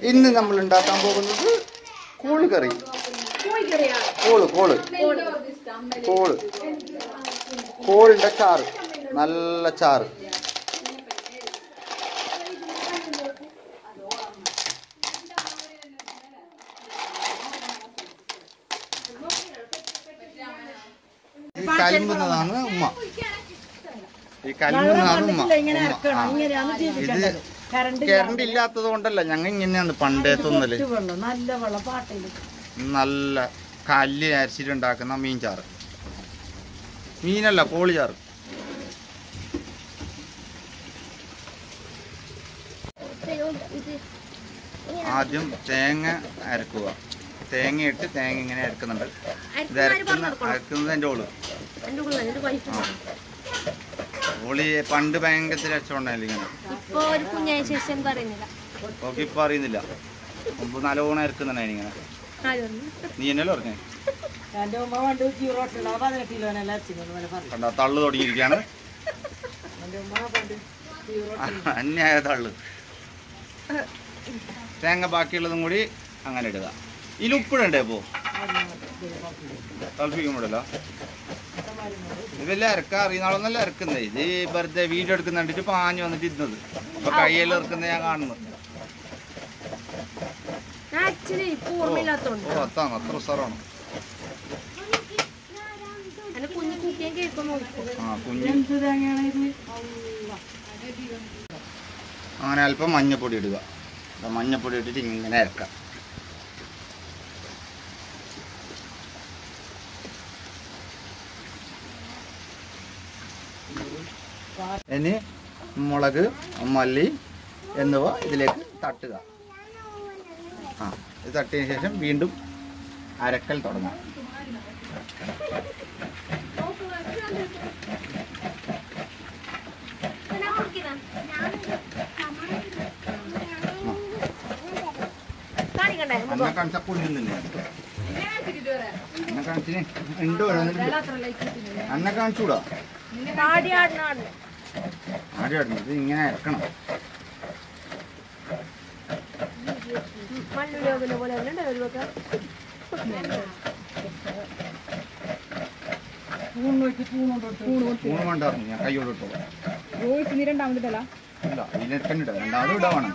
ഇന്ന് നമ്മൾ ഉണ്ടാക്കാൻ പോകുന്നത് കോള് കറി കോള് കോള് കോള് കോളിന്റെ ചാറ് നല്ല ചാറ് ഈ കലിമ്പുന്നതാണ് ഉമ്മ ഈ കലിമ്പുന്നതാണ് ഉമ്മ ഉമ്മ. ആ. ഇത് കറണ്ട് ഇല്ലാത്തത് കൊണ്ടല്ല ഞങ്ങൾ ഇങ്ങനെയാണ് പണ്ടേത്തൊന്നല് വെള്ളം നല്ല വെള്ളം പാട്ടയില് നല്ല കല്ല് അരച്ചിട്ടുണ്ടാക്കുന്ന മീൻ ചാറ് മീനല്ല കോളി ചാറ് ആദ്യം തേങ്ങ അരക്കുക തേങ്ങ ഇട്ട് തേങ്ങ ഇങ്ങനെ അരക്കുന്നുണ്ട് ഇത് അരക്കുന്ന അരക്കുന്നത് എൻ്റെ ഓള് ആ ഓളി പണ്ട് ഭയങ്കര രക്ഷമുണ്ടായില്ല ഇങ്ങനെ ഇപ്പൊ ഒരു കുഞ്ഞായ ശേഷം പറയുന്നില്ല ഓക്കെ ഇപ്പൊ അറിയുന്നില്ല മുമ്പ് നല്ലോണം അരക്കുന്നുണ്ടായി ഇങ്ങനെ ആര് പറഞ്ഞു നീ എന്നല്ലേ പറഞ്ഞേ എന്റെ ഉമ്മ പണ്ട് ചീറോട്ടുള്ള പതിനെട്ട് കിലോനെല്ലാം അച്ഛനോട് പോലെ പറഞ്ഞു കണ്ട തള്ളു തുടങ്ങിയിരിക്കുകയാണ് എന്റെ ഉമ്മ പണ്ട് ചീറോട്ട് അന്യായ തള്ളു തേങ്ങ ബാക്കിയുള്ളതും കൂടി അങ്ങനെ ഇടുക ഇതിൽ ഉപ്പിടണ്ടേ ഇപ്പോ തിളപ്പിക്കുമ്പോഴല്ലോ ഇതെല്ലാം അരക്ക അറിയുന്നാളൊന്നല്ല അരക്കുന്നേ ഇത് ഈ വെറുതെ വീഡിയോ എടുക്കുന്ന കണ്ടിട്ട് പാഞ്ഞു വന്നിട്ട് ഇരുന്നത് അപ്പൊ കയ്യെല്ലാം ഇറക്കുന്നത് ഞാൻ കാണുന്നു ആക്ച്വലി ഇപ്പൊ ഓർമ്മയില്ലാത്തോണ്ട് ഓ അത്താണ് അത്ര ഉസാറാണ് എന്നെ കുഞ്ഞു കുട്ടിയെ കേൾക്കാൻ നോക്കും ആ കുഞ്ഞ് എന്ത് തേങ്ങയാണ് ഇത് അങ്ങനെ അല്പം മഞ്ഞപ്പൊടി ഇടുക ദാ മഞ്ഞപ്പൊടി ഇട്ടിട്ട് ഇങ്ങനെ അരക്കാം ഇനി മുളക് മല്ലി എന്നിവ ഇതിലേക്ക് തട്ടുക ആ ഇത് തട്ടിയതിന് ശേഷം വീണ്ടും അരക്കൽ തുടങ്ങാം കാണിക്കണ്ടേ അന്നെ കാണിച്ച പൊടിയൊന്നുമില്ല അന്നെ കാണിച്ചിന് ഉണ്ടോ അന്നെ കാണിച്ചൂടാ പാടി ആടുന്ന ആടുന്ന ആദ്യം ഇത് ഇങ്ങനെ ഇറക്കണം മണ്ണുലോകിനെ പോലെ തന്നെ ഉണ്ട് ഒരു പക്കം സ്പൂൺ വെച്ച് സ്പൂൺ കൊണ്ടിട്ട് മൂന്ന് വേണ്ടായിരുന്നു ഞാൻ കൈയോട് ഇട്ടോളാം രണ്ടാമതിട്ടല്ല ഇല്ല ഇതിലേക്ക് ഇടാം രണ്ടാമത് ഇടാ വേണം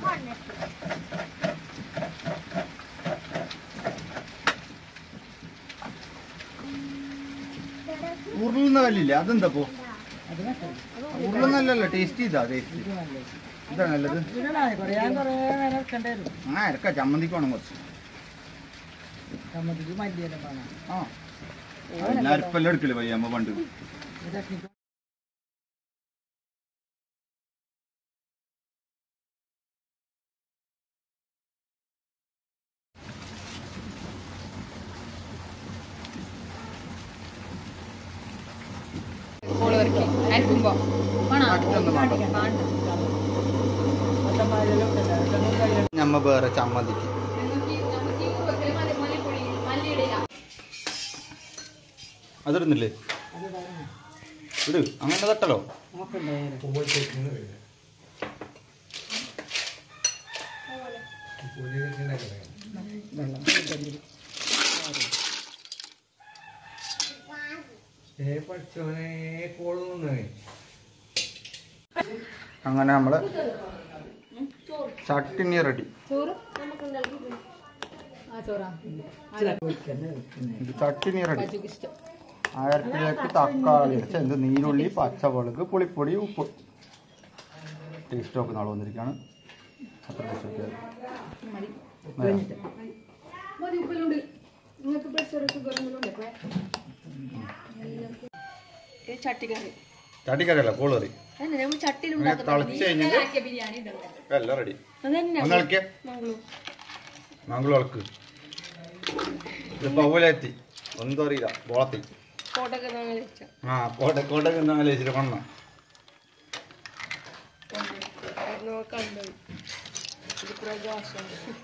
ഉരുളുന്ന കല്ലില്ലേ അതെന്താ പോ ഉരുളുന്നല്ലല്ലോ ടേസ്റ്റ് ചെയ്താ ടേസ്റ്റ് ഇതാ നല്ലത് ഇതിനാണ് കുറേ ഞാൻ കുറേ നേരം എടുക്കേണ്ടി വരും ആ ഇറക്കാം ചമ്മന്തിക്ക് വേണം കുറച്ച് സമ്മതിക്ക് മല്ലിയെല്ലാം കാണാം ആ ഞാൻ അരിപ്പെല്ലാം എടുക്കില്ലേ പയ്യമ്മ പണ്ട് ഇതൊക്കെ മറ്റൊന്നും വേണ്ട മൊത്തന്മാരെല്ലാം ഉണ്ടല്ലോ ഇതൊന്നും കയ്യില് ഞമ്മ വേറെ ചമ്മന്തിക്ക് അതിടുന്നില്ലേ ഇട് അങ്ങനെ തട്ടലോ നോക്കണ്ടായാലും വെള്ളം ഇല്ലെങ്കിൽ അങ്ങനെ നമ്മള് ചട്ടിനി റെഡി ഇത് ചട്ടിനി റെഡി അരപ്പിലേക്ക് തക്കാളി അരച്ച് എന്ത് നീരുള്ളി പച്ചമുളക് പുളിപ്പൊടി ഉപ്പ് ടേസ്റ്റ് ഒക്കെ നാളെ വന്നിരിക്കുകയാണ് അത്ര ടേസ്റ്റ് ഒക്കെ ചട്ടിക്കറി ചട്ടിക്കറിയല്ല കോളറി അതന്നെ നമ്മൾ ചട്ടിയിൽ തിളച്ച് കഴിഞ്ഞിട്ട് എല്ലാം റെഡി അതന്നെ ഒന്ന് ഇളക്കിയ മംഗളൂർ മംഗളം ഇളക്ക് ഇത് പൗലെത്തി ഒന്നും അറിയില്ല ബോളത്തി കോട്ടൊക്കെ നമ്മൾ വെച്ച ആ കോട്ട കോട്ടൊക്കെ എന്താണ് വെച്ചിട്ട് കൊണ്ട നോക്കണ്ടോ ഇത് പ്രകാശം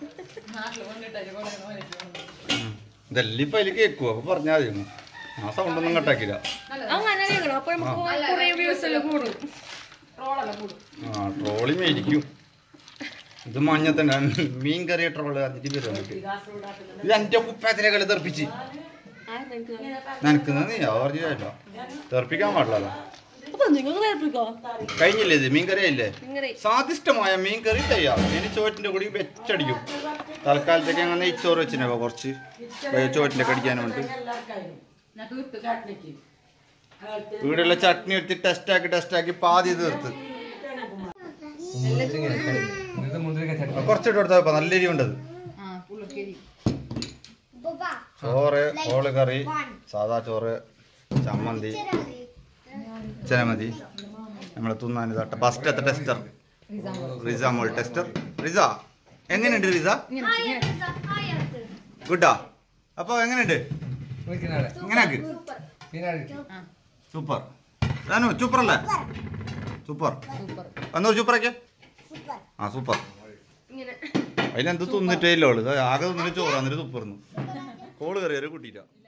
ഇതെല്ലാം ഇപ്പൊ അതിൽ കേൾക്കുവോ അപ്പൊ പറഞ്ഞാൽ മതി ഒന്ന്. ആ സൗണ്ട് ഒന്നും കട്ടാക്കില്ല അങ്ങനെ കേൾക്കണം അപ്പൊ നമുക്ക് കുറെ വ്യൂസ് എല്ലാം കൂടും ആ ട്രോളി മേടിക്കും ഇത് മഞ്ഞത്തന്നെ മീൻ കറി ട്രോള് അതിട്ട് വരുന്നുണ്ട് ഇത് എൻ്റെ കുപ്പായത്തിനെ കളി തെറിപ്പിച്ച് ആ എനിക്ക് നനക്കുന്നത് നീ ഓർജിനല്ലോ തെറിപ്പിക്കാൻ പാടില്ലല്ലോ അപ്പൊ നിങ്ങൾ നേർപ്പിക്കോ കഴിഞ്ഞില്ലേ ഇത് മീൻ കറി ഇല്ലേ നിങ്ങളെ സ്വാദിഷ്ടമായ മീൻ കറി ചെയ്യാം ഇനി ചോറ്റിന്റെ കൂടി വെച്ചടിക്കും തൽക്കാലത്തേക്ക് അങ്ങനെ നെയ്ച്ചോറ് വെച്ചിനെ കുറച്ച് ചോറ്റിന്റെ കടിക്കാൻ വേണ്ടി ഇവിടെയുള്ള ചട്നി എടുത്ത് ടെസ്റ്റ് ആക്കി ടെസ്റ്റ് ആക്കി പാതി തീർത്ത് കുറച്ചിട്ട് കൊടുത്താൽ നല്ല എരി ഉണ്ടത് ചോറ് ഓള് കറി സാദാ ചോറ് ചമ്മന്തി ചനമതി നമ്മളെ തിന്നാൻ ഇതാട്ടെ ഫസ്റ്റത്തെ ടെസ്റ്റർ റിസ മോൾ ടെസ്റ്റർ റിസ എങ്ങനെയുണ്ട് റിസ ഗുഡാ അപ്പൊ എങ്ങനെയുണ്ട് എങ്ങനെയാക്ക് സൂപ്പർ താനു സൂപ്പർ അല്ലേ സൂപ്പർ വന്നോ സൂപ്പറൊക്കെ ആ സൂപ്പർ ഇങ്ങനെ അതിലെന്ത് തിന്നിട്ടേ ഇല്ല ഓള് ഇത് ആകെ തിന്നിട്ട് ചോറ് എന്നിട്ട് തുപ്പർന്നു കോള് കയറി ഒരു കുട്ടിയില്ല